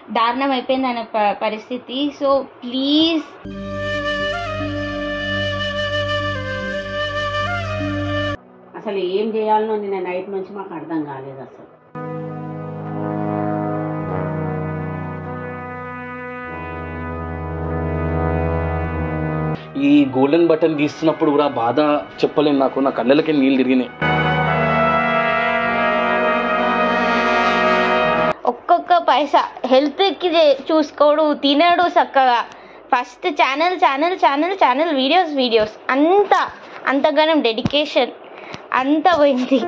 దారుణం అయిపోయింది ఆయన ప- పరిస్థితి సో ప్లీజ్ అసలు ఏం చేయాలనో నిన్న నైట్ నుంచి మాకు అర్థం కాలేదు అసలు ఈ గోల్డెన్ బటన్ గీస్తున్నప్పుడు కూడా బాధ చెప్పలేను నాకు నా కళ్ళకి నీళ్ళు తిరిగినాయి ఒక్కొక్క పైసా హెల్త్కి చూసుకోడు తినడు చక్కగా first channel channel channel channel videos videos అంత అంతగానం డెడికేషన్ అంతా పోయింది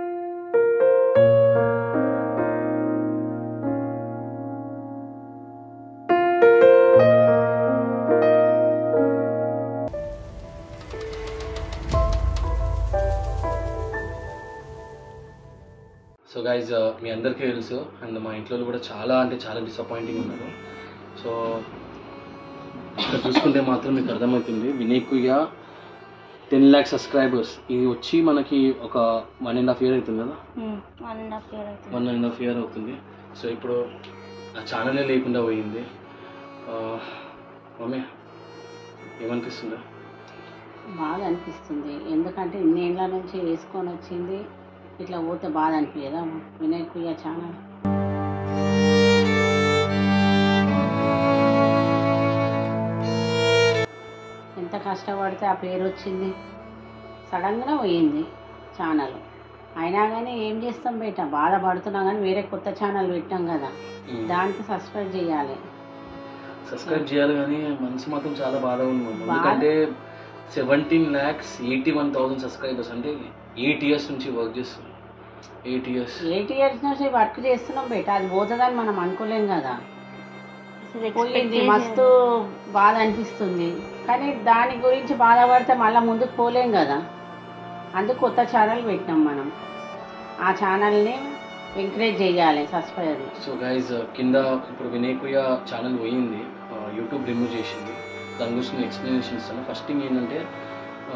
సో గైజ్ మీ అందరికీ తెలుసు అండ్ మా ఇంట్లో వాళ్ళు కూడా చాలా అంటే చాలా డిసప్పాయింటింగ్ ఉన్నారు సో ఇక్కడ చూసుకుంటే మాత్రం మీకు అర్థమవుతుంది వినయకుయ్య టెన్ ల్యాక్ సబ్స్క్రైబర్స్ ఇది వచ్చి మనకి ఒక వన్ అండ్ హాఫ్ ఇయర్ అవుతుంది కదా వన్ అండ్ హాఫ్ ఇయర్ అవుతుంది వన్ అండ్ హాఫ్ ఇయర్ అవుతుంది సో ఇప్పుడు ఆ ఛానలే లేకుండా పోయింది ఆ, మమ్మీ ఏమనిపిస్తుందా బాగా అనిపిస్తుంది ఎందుకంటే ఇన్నేళ్ళ నుంచి వేసుకొని వచ్చింది ఇట్లా పోతే బాధ అనిపించదా వినాయకుయ్య ఛానల్ ఎంత కష్టపడితే ఆ పేరు వచ్చింది సడన్గా పోయింది ఛానల్ అయినా కానీ ఏం చేస్తాం బయట బాధపడుతున్నాం కానీ వేరే కొత్త ఛానల్ పెట్టాం కదా దానికి సబ్స్క్రైబ్ చేయాలి సబ్స్క్రైబ్ చేయాలి కానీ మనసు మాత్రం చాలా బాధ ఉంది మమ్మీ. బాధ? ఎందుకంటే seventeen lakhs eighty one thousand subscribers అంటే ఎయిట్ ఇయర్స్ నుంచి వర్క్ చేస్తున్నాం ఎయిట్ ఇయర్స్ ఎయిట్ ఇయర్స్ నుంచి వర్క్ చేస్తున్నాం బయట అది పోతుందని మనం అనుకోలేం కదా అసలు expect పోయింది చేసేది. మస్తు బాధ అనిపిస్తుంది కానీ దాని గురించి బాధపడితే మళ్ళీ ముందుకు పోలేం కదా అందుకు కొత్త ఛానల్ పెట్టినాం మనం ఆ ఛానల్ని ఎంకరేజ్ చేయాలి సబ్స్క్రైబ్ సో గైజ్ కింద ఇప్పుడు వినయకుయ్య ఛానల్ పోయింది యూట్యూబ్ రిమూవ్ చేసింది దాని గురించి నేను ఎక్స్ప్లెనేషన్ ఇస్తాను ఫస్ట్ థింగ్ ఏంటంటే ఆ,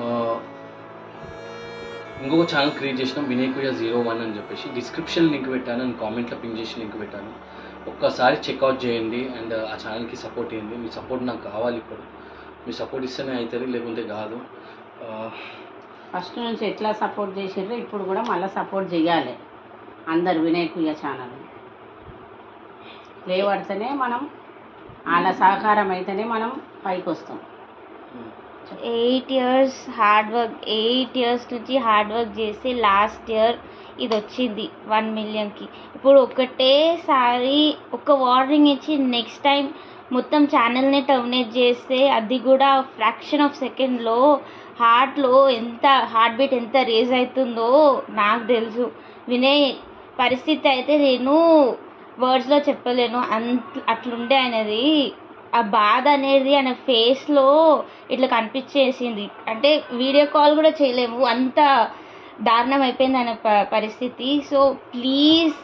ఇంకొక ఛానల్ క్రియేట్ చేసినాం వినయకుయ్య జీరో వన్ అని చెప్పేసి డిస్క్రిప్షన్ లింక్ పెట్టాను అండ్ కామెంట్లో పింక్ చేసి లింక్ పెట్టాను ఒక్కసారి చెక్అవుట్ చేయండి అండ్ ఆ ఛానల్కి సపోర్ట్ చేయండి మీ సపోర్ట్ నాకు కావాలి ఇప్పుడు మీ సపోర్ట్ ఇస్తేనే అవుతుంది లేకుంటే కాదు ఆ, ఫస్ట్ నుంచి ఎట్లా సపోర్ట్ చేసిర్రో ఇప్పుడు కూడా మళ్ళీ సపోర్ట్ చేయాలి అందరు వినాయకుయ్య ఛానల్ లేవడితేనే మనం వాళ్ళ సహకారం అయితేనే మనం పైకి వస్తాం eight years hard work eight years నుంచి హార్డ్ వర్క్ చేసి లాస్ట్ ఇయర్ ఇది వచ్చింది వన్ మిలియన్కి ఇప్పుడు ఒకటేసారి ఒక వార్నింగ్ ఇచ్చి నెక్స్ట్ టైం మొత్తం ఛానల్ని టర్మినేట్ చేస్తే అది కూడా ఫ్రాక్షన్ ఆఫ్ సెకండ్లో హార్ట్లో ఎంత హార్ట్ బీట్ ఎంత రేజ్ అవుతుందో నాకు తెలుసు వినయ్ పరిస్థితి అయితే నేను వర్డ్స్లో చెప్పలేను అంత అట్లుండే ఆయనది ఆ బాధ అనేది ఆయన ఫేస్లో ఇట్లా కనిపించేసింది అంటే వీడియో కాల్ కూడా చేయలేము అంత దారుణం అయిపోయింది ఆయన ప- పరిస్థితి so please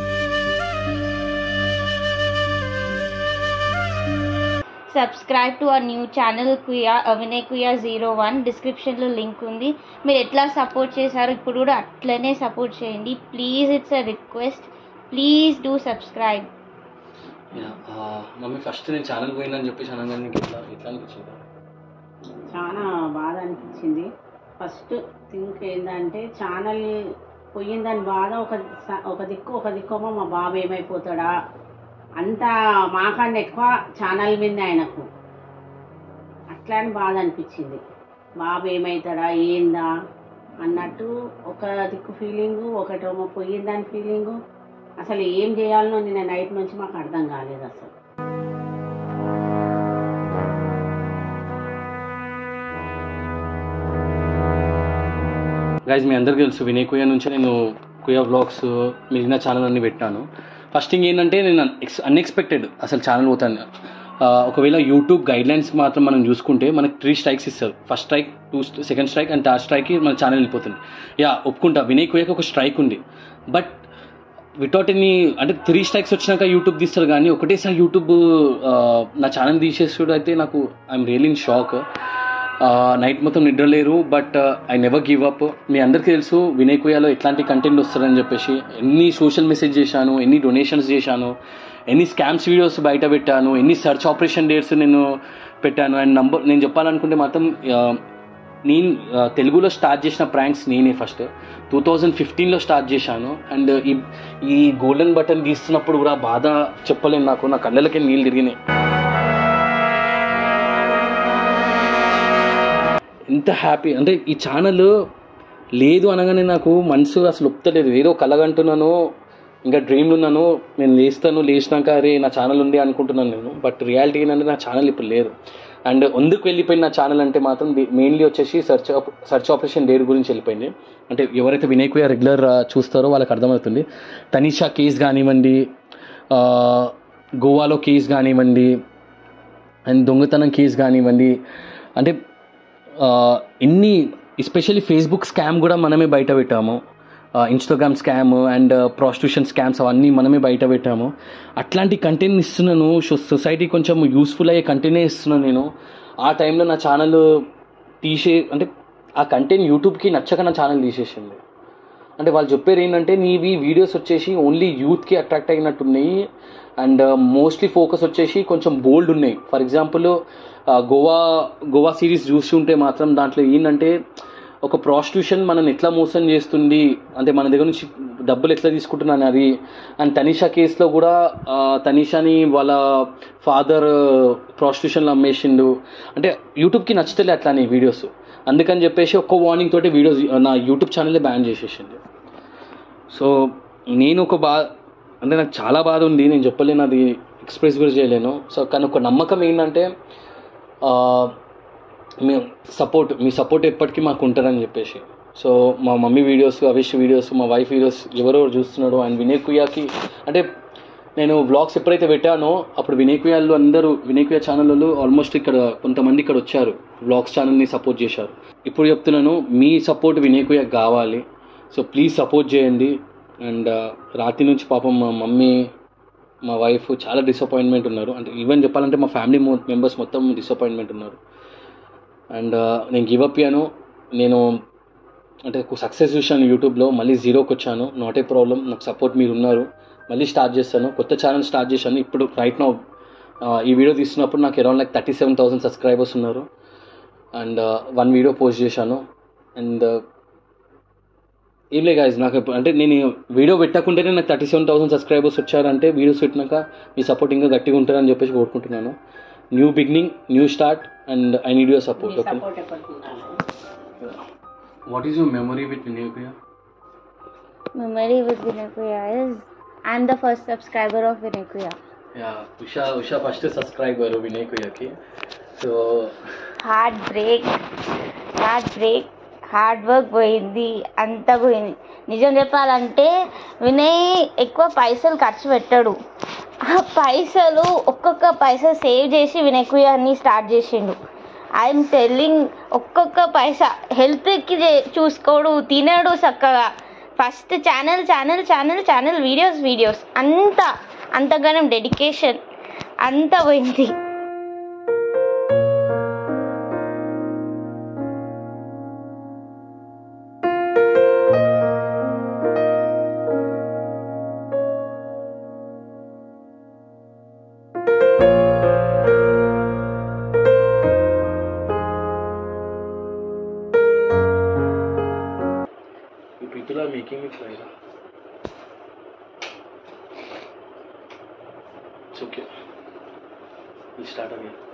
subscribe to our new channel కుయా వినయ్ కుయా జీరో వన్ డిస్క్రిప్షన్లో లింక్ ఉంది మీరు ఎట్లా సపోర్ట్ చేశారో ఇప్పుడు కూడా అట్లనే సపోర్ట్ చేయండి please it's a request please do subscribe Yeah, ఆ, మమ్మీ ఫస్ట్ నేను ఛానల్ పోయిందని చెప్పేసి అనగానే నీకు ఎట్లా ఎట్లా అనిపించింది చాలా బాధ అనిపించింది ఫస్ట్ థింక్ ఏంటంటే ఛానల్ పోయిందని బాధ ఒక స- ఒక దిక్కు ఒక దిక్కేమో మా బాబు ఏమైపోతాడా అంత మాకన్నా ఎక్కువ ఛానల్ మీద ఆయనకు అట్లా అని బాధ అనిపించింది బాబు ఏమవుతాడా ఏందా అన్నట్టు ఒక దిక్కు ఫీలింగు ఒకటేమో పోయిందని ఫీలింగు అసలు ఏం చేయాలనో నిన్న నైట్ నుంచి మాకు అర్థం కాలేదు అసలు గైజ్ మీ అందరికీ తెలుసు వినయ్ కుయ్య నుంచి నేను కుయ్య వ్లాగ్స్ మిగిలిన ఛానల్ అన్ని పెట్టాను ఫస్ట్ థింగ్ ఏంటంటే నేను ఎక్స్ అన్ఎక్స్పెక్టెడ్ అసలు ఛానల్ పోతాను ఆ, ఒకవేళ యూట్యూబ్ గైడ్లైన్స్ మాత్రం మనం చూసుకుంటే మనకి త్రీ స్ట్రైక్స్ ఇస్తారు first strike two second strike and third స్ట్రైక్కి మన ఛానల్ వెళ్ళిపోతుంది యా ఒప్పుకుంటా వినయ్ కుయ్యకి ఒక స్ట్రైక్ ఉంది బట్ వితౌట్ ఎనీ అంటే త్రీ స్ట్రైక్స్ వచ్చినాక యూట్యూబ్ తీస్తారు కానీ ఒకటేసారి యూట్యూబ్ ఆ, నా ఛానల్ తీసేసుడు అయితే నాకు I'm real in shock night మొత్తం నిద్రలేరు but I never give up మీ అందరికీ తెలుసు వినయ్ కుయాలో ఎట్లాంటి కంటెంట్ వస్తుందని చెప్పేసి ఎన్ని సోషల్ మెసేజ్ చేశాను ఎన్ని డొనేషన్స్ చేశాను ఎన్ని స్కామ్స్ వీడియోస్ బయట పెట్టాను ఎన్ని సెర్చ్ ఆపరేషన్ డేట్స్ నేను పెట్టాను అండ్ నంబర్ నేను చెప్పాలనుకుంటే మాత్రం ఆ, నేను ఆ, తెలుగులో స్టార్ట్ చేసిన ప్రాంక్స్ నేనే ఫస్ట్ టూ థౌజండ్ ఫిఫ్టీన్లో స్టార్ట్ చేశాను అండ్ ఈ ఈ గోల్డెన్ బటన్ గీస్తున్నప్పుడు కూడా బాధ చెప్పలేను నాకు నా కళ్ళకి నీళ్ళు తిరిగినాయి ఎంత హ్యాపీ అంటే ఈ ఛానల్ లేదు అనగానే నాకు మనసు అసలు ఒప్పుతలేదు ఏదో కలగంటున్నాను ఇంకా డ్రీమ్లు ఉన్నాను నేను లేస్తాను లేచినాక అరే నా ఛానల్ ఉంది అనుకుంటున్నాను నేను బట్ రియాలిటీ ఏంటంటే నా ఛానల్ ఇప్పుడు లేదు అండ్ ఎందుకు వెళ్ళిపోయింది నా ఛానల్ అంటే మాత్రం మెయిన్లీ వచ్చేసి సెర్చ్ సెర్చ్ ఆపరేషన్ డేర్ గురించి వెళ్ళిపోయింది అంటే ఎవరైతే వినాయక్ రెగ్యులర్ చూస్తారో వాళ్ళకి అర్థమవుతుంది తనీషా కేస్ కానివ్వండి ఆ, గోవాలో కేస్ కానివ్వండి అండ్ దొంగతనం కేసు కానివ్వండి అంటే ఆ, ఎన్ని ఎస్పెషల్లీ ఫేస్బుక్ స్కామ్ కూడా మనమే బయట పెట్టాము Instagram scam and prostitution scams అవన్నీ మనమే బయట పెట్టాము అట్లాంటి కంటెంట్ ఇస్తున్నాను సొసైటీ కొంచెం యూస్ఫుల్ అయ్యే కంటెంటే ఇస్తున్నాను నేను ఆ టైంలో నా ఛానల్ తీసే అంటే ఆ కంటెంట్ యూట్యూబ్కి నచ్చక నా ఛానల్ తీసేసింది అంటే వాళ్ళు చెప్పారు ఏంటంటే నీవి వీడియోస్ వచ్చేసి ఓన్లీ యూత్కి అట్రాక్ట్ అయినట్టున్నాయి అండ్ మోస్ట్లీ ఫోకస్ వచ్చేసి కొంచెం బోల్డ్ ఉన్నాయి for example Goa Goa series చూసి ఉంటే మాత్రం దాంట్లో ఏంటంటే ఒక ప్రాస్టిట్యూషన్ మనల్ని ఎట్లా మోసం చేస్తుంది అంటే మన దగ్గర నుంచి డబ్బులు ఎట్లా తీసుకుంటున్నాను అది అండ్ తనీషా కేసులో కూడా ఆ, తనీషాని వాళ్ళ ఫాదర్ ప్రాస్టిట్యూషన్లో అమ్మేసిండు అంటే యూట్యూబ్కి నచ్చుతలే అట్లానే వీడియోస్ అందుకని చెప్పేసి ఒక్క వార్నింగ్ తోటి వీడియోస్ నా యూట్యూబ్ ఛానలే బ్యాన్ చేసేసింది సో నేను ఒక బా అంటే నాకు చాలా బాధ ఉంది నేను చెప్పలేను అది ఎక్స్ప్రెస్ కూడా చేయలేను సో కానీ ఒక నమ్మకం ఏంటంటే ఆ, మీ సపోర్ట్ మీ సపోర్ట్ ఎప్పటికీ మాకు ఉంటుందని చెప్పేసి సో మా మమ్మీ వీడియోస్ అవిష్ వీడియోస్ మా వైఫ్ వీడియోస్ ఎవరెవరు చూస్తున్నాడో అండ్ వినయ్ కుయాకి అంటే నేను వ్లాగ్స్ ఎప్పుడైతే పెట్టానో అప్పుడు వినయ్ కుయాలు అందరూ వినయ్ కుయా ఛానల్లో ఆల్మోస్ట్ ఇక్కడ కొంతమంది ఇక్కడ వచ్చారు వ్లాగ్స్ ఛానల్ని సపోర్ట్ చేశారు ఇప్పుడు చెప్తున్నాను మీ సపోర్ట్ వినయ్ కుయాకి కావాలి సో ప్లీజ్ సపోర్ట్ చేయండి అండ్ రాత్రి నుంచి పాపం మా మమ్మీ మా వైఫ్ చాలా డిసప్పాయింట్మెంట్ ఉన్నారు అంటే ఈవెన్ చెప్పాలంటే మా ఫ్యామిలీ మెంబర్స్ మొత్తం డిసప్పాయింట్మెంట్ ఉన్నారు అండ్ నేను గివ్ అప్ అయ్యాను నేను అంటే సక్సెస్ చూశాను యూట్యూబ్లో మళ్ళీ జీరోకి వచ్చాను నాట్ ఏ ప్రాబ్లం నాకు సపోర్ట్ మీరు ఉన్నారు మళ్ళీ స్టార్ట్ చేస్తాను కొత్త ఛానల్ స్టార్ట్ చేశాను ఇప్పుడు రైట్ నౌ ఈ వీడియో తీస్తున్నప్పుడు నాకు around like thirty seven thousand subscribers ఉన్నారు అండ్ వన్ వీడియో పోస్ట్ చేశాను అండ్ ఏం లే గాయస్ నాకు ఇప్పుడు- అంటే నేను వీడియో పెట్టకుంటేనే నాకు థర్టీ సెవెన్ థౌసండ్ సబ్స్క్రైబర్స్ వచ్చారంటే వీడియోస్ పెట్టినాక మీ సపోర్ట్ ఇంకా గట్టిగా ఉంటుందని చెప్పేసి కోరుకుంటున్నాను new beginning new start and I need your support okay support ఎప్పటికి ఉండాలి what is your memory with Vinay Memory with Vinakuya is I'm the first subscriber of Vinakuya. Yeah Usha Usha first subscriber Vinay కుయ్యకి so heartbreak heartbreak hard work పోయింది అంతా పోయింది నిజం చెప్పాలంటే వినయ్ ఎక్కువ పైసలు ఖర్చు పెట్టాడు ఆ పైసలు ఒక్కొక్క పైసా సేవ్ చేసి వినయకుయాన్ని స్టార్ట్ చేసిండు ఐఎమ్ టెల్లింగ్ ఒక్కొక్క పైసా హెల్త్కి చూసుకోడు తినడు చక్కగా first channel channel channel channel videos videos అంతా అంతగానం డెడికేషన్ అంతా పోయింది You people are making me cry. na? It's okay. We'll start again.